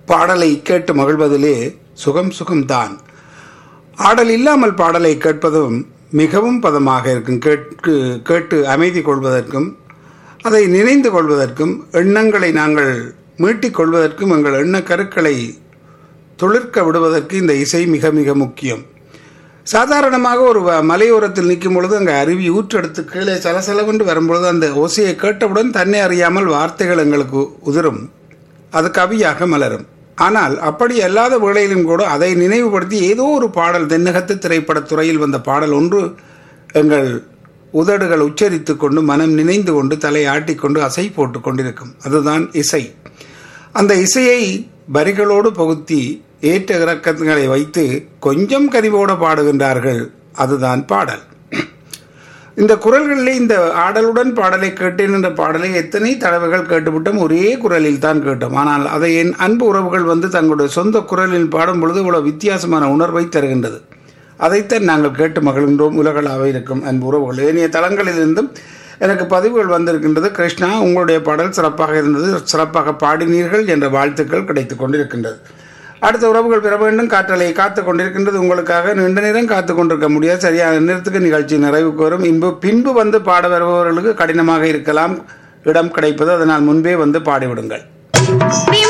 பாடலை கேட்டு மகிழ்வதிலே சுகம் சுகம்தான் ஆடல் இல்லாமல் பாடலை கேட்பதும் மிகவும் பதமாக இருக்கும் கேட்கு கேட்டு அமைதி கொள்வதற்கும் அதை நினைந்து கொள்வதற்கும் எண்ணங்களை நாங்கள் மீட்டிக் கொள்வதற்கும் எங்கள் எண்ண கருக்களை துளிர்க்க விடுவதற்கு இந்த இசை மிக மிக முக்கியம் சாதாரணமாக ஒரு வ- மலையோரத்தில் நிற்கும் பொழுது அங்கே அருவி ஊற்றெடுத்து கீழே சலசலவென்று வரும்பொழுது அந்த ஓசையை கேட்டவுடன் தன்னை அறியாமல் வார்த்தைகள் எங்களுக்கு உதிரும் அது கவியாக மலரும் ஆனால் அப்படி அல்லாத வேளையிலும் கூட அதை நினைவுபடுத்தி ஏதோ ஒரு பாடல் தென்னகத்து திரைப்படத் துறையில் வந்த பாடல் ஒன்று எங்கள் உதடுகள் உச்சரித்து கொண்டு மனம் நினைந்து கொண்டு தலை ஆட்டிக்கொண்டு அசை போட்டு கொண்டிருக்கும் அதுதான் இசை அந்த இசையை வரிகளோடு பகுத்தி ஏற்ற இறக்கங்களை வைத்து கொஞ்சம் கனிவோடு பாடுகின்றார்கள் அதுதான் பாடல் இந்த குரல்களிலே இந்த ஆடலுடன் பாடலை கேட்டேன் என்ற பாடலை எத்தனை தடவைகள் கேட்டுவிட்டோம் ஒரே குரலில் தான் கேட்டோம் ஆனால் அதை என் அன்பு உறவுகள் வந்து தங்களுடைய சொந்த குரலில் பாடும் பொழுது இவ்வளவு வித்தியாசமான உணர்வை தருகின்றது அதைத்தான் நாங்கள் கேட்டு மகிழ்கின்றோம் உலகளாக இருக்கும் அன்பு உறவுகள் ஏனைய தளங்களிலிருந்தும் எனக்கு பதிவுகள் வந்திருக்கின்றது கிருஷ்ணா உங்களுடைய பாடல் சிறப்பாக இருந்தது சிறப்பாக பாடினீர்கள் என்ற வாழ்த்துக்கள் கிடைத்துக் கொண்டிருக்கின்றது அடுத்த உறவுகள் பெற வேண்டும் காற்றலை காத்து கொண்டிருக்கின்றது உங்களுக்காக நீண்ட நேரம் காத்து கொண்டிருக்க முடியாது சரியான நேரத்துக்கு நிகழ்ச்சி நிறைவுக்கு வரும் இன்பு பின்பு வந்து பாட வருபவர்களுக்கு கடினமாக இருக்கலாம் இடம் கிடைப்பது அதனால் முன்பே வந்து பாடிவிடுங்கள்